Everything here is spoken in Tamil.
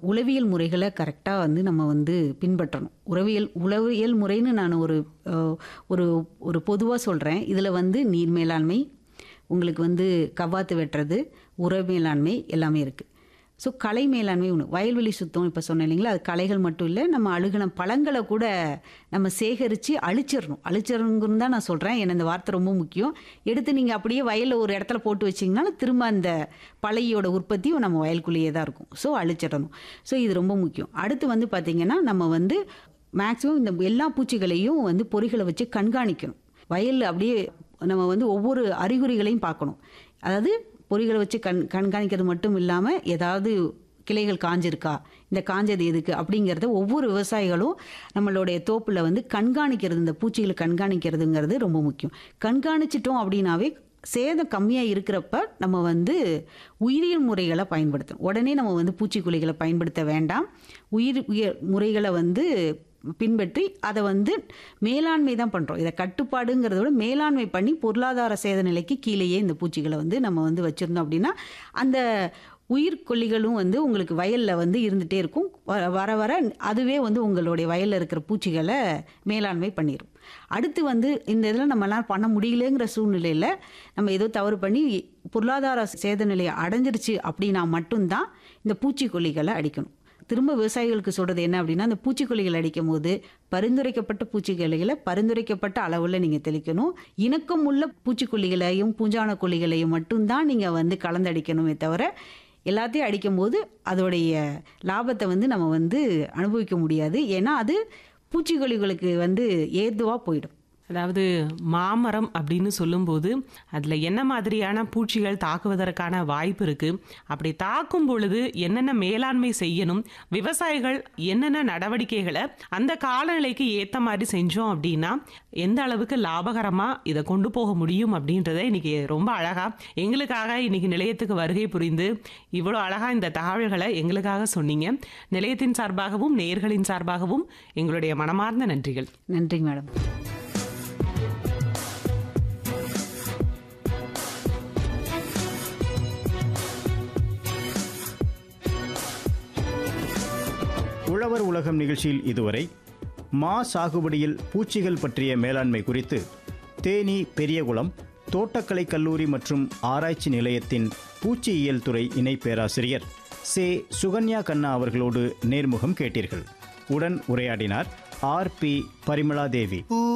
உளவியல் முறைகளை கரெக்டாக வந்து நம்ம வந்து பின்பற்றணும் உறவியல் உளவியல் முறைன்னு நான் ஒரு அஹ், ஒரு ஒரு பொதுவாக சொல்கிறேன் இதில் வந்து நீர் மேலாண்மை உங்களுக்கு வந்து கவ்வாத்து வெட்டுறது உர மேலாண்மை எல்லாமே இருக்குது ஸோ கலை மேலாண்மை ஒன்று வயல்வெளி சுத்தம் இப்போ சொன்னேன் இல்லைங்களா அது கலைகள் மட்டும் இல்லை நம்ம அழுகின பழங்களை கூட நம்ம சேகரித்து அழிச்சிடணும் அழிச்சிடணுங்கிறது தான் நான் சொல்கிறேன் ஏன்னா இந்த வார்த்தை ரொம்ப முக்கியம் எடுத்து நீங்கள் அப்படியே வயலில் ஒரு இடத்துல போட்டு வச்சிங்கன்னா திரும்ப அந்த பழையோட உற்பத்தியும் நம்ம வயலுக்குள்ளேயே தான் இருக்கும் ஸோ அழிச்சிடணும் ஸோ இது ரொம்ப முக்கியம் அடுத்து வந்து பார்த்திங்கன்னா நம்ம வந்து மேக்ஸிமம் இந்த எல்லா பூச்சிகளையும் வந்து பொறிகளை வச்சு கண்காணிக்கணும் வயலில் அப்படியே நம்ம வந்து ஒவ்வொரு அறிகுறிகளையும் பார்க்கணும் அதாவது பொறிகளை வச்சு கண் கண்காணிக்கிறது மட்டும் இல்லாமல் ஏதாவது கிளைகள் காஞ்சிருக்கா இந்த காஞ்சது எதுக்கு அப்படிங்கிறத ஒவ்வொரு விவசாயிகளும் நம்மளுடைய தோப்பில் வந்து கண்காணிக்கிறது இந்த பூச்சிகளை கண்காணிக்கிறதுங்கிறது ரொம்ப முக்கியம் கண்காணிச்சிட்டோம் அப்படின்னாவே சேதம் கம்மியாக இருக்கிறப்ப நம்ம வந்து உயிரியல் முறைகளை பயன்படுத்தணும் உடனே நம்ம வந்து பூச்சிக்கொல்லிகளை பயன்படுத்த வேண்டாம் உயிர் உயிர் முறைகளை வந்து பின்பற்றி அதை வந்து மேலாண்மை தான் பண்ணுறோம் இதை கட்டுப்பாடுங்கிறத விட மேலாண்மை பண்ணி பொருளாதார சேத நிலைக்கு கீழேயே இந்த பூச்சிகளை வந்து நம்ம வந்து வச்சுருந்தோம் அப்படின்னா அந்த உயிர்கொல்லிகளும் வந்து உங்களுக்கு வயலில் வந்து இருந்துகிட்டே இருக்கும் வ- வர வர அதுவே வந்து உங்களுடைய வயலில் இருக்கிற பூச்சிகளை மேலாண்மை பண்ணிடும் அடுத்து வந்து இந்த இதில் நம்மளால் பண்ண முடியலங்கிற சூழ்நிலையில் நம்ம ஏதோ தவறு பண்ணி பொருளாதார சேத நிலையை அடைஞ்சிருச்சு அப்படின்னா மட்டும்தான் இந்த பூச்சிக்கொல்லிகளை அடிக்கணும் திரும்ப விவசாயிகளுக்கு சொல்கிறது என்ன அப்படின்னா அந்த பூச்சிக்கொல்லிகள் அடிக்கும் போது பரிந்துரைக்கப்பட்ட பூச்சிக்கொல்லிகளை பரிந்துரைக்கப்பட்ட அளவில் நீங்கள் தெளிக்கணும் இணக்கம் உள்ள பூச்சிக்கொல்லிகளையும் பூஞ்சான கொல்லிகளையும் மட்டும்தான் நீங்கள் வந்து கலந்தடிக்கணுமே தவிர எல்லாத்தையும் அடிக்கும்போது அதோடைய லாபத்தை வந்து நம்ம வந்து அனுபவிக்க முடியாது ஏன்னா அது பூச்சிக்கொல்லிகளுக்கு வந்து ஏதுவாக போயிடும் அதாவது மாமரம் அப்படின்னு சொல்லும்போது அதில் என்ன மாதிரியான பூச்சிகள் தாக்குவதற்கான வாய்ப்பு இருக்கு அப்படி தாக்கும் பொழுது என்னென்ன மேலாண்மை செய்யணும் விவசாயிகள் என்னென்ன நடவடிக்கைகளை அந்த காலநிலைக்கு ஏற்ற மாதிரி செஞ்சோம் அப்படின்னா எந்த அளவுக்கு லாபகரமாக இதை கொண்டு போக முடியும் அப்படின்றத இன்னைக்கு ரொம்ப அழகா எங்களுக்காக இன்னைக்கு நிலையத்துக்கு வருகை புரிந்து இவ்வளோ அழகா இந்த தகவல்களை எங்களுக்காக சொன்னீங்க நிலையத்தின் சார்பாகவும் நேயர்களின் சார்பாகவும் எங்களுடைய மனமார்ந்த நன்றிகள் நன்றி மேடம் உழவர் உலகம் நிகழ்ச்சியில் இதுவரை மா சாகுபடியில் பூச்சிகள் பற்றிய மேலாண்மை குறித்து தேனி பெரியகுளம் தோட்டக்கலை கல்லூரி மற்றும் ஆராய்ச்சி நிலையத்தின் பூச்சியியல் துறை இணை பேராசிரியர் சே சுகன்யா கண்ணா அவர்களோடு நேர்முகம் கேட்டீர்கள் உடன் உரையாடினார் ஆர் பி பரிமளா தேவி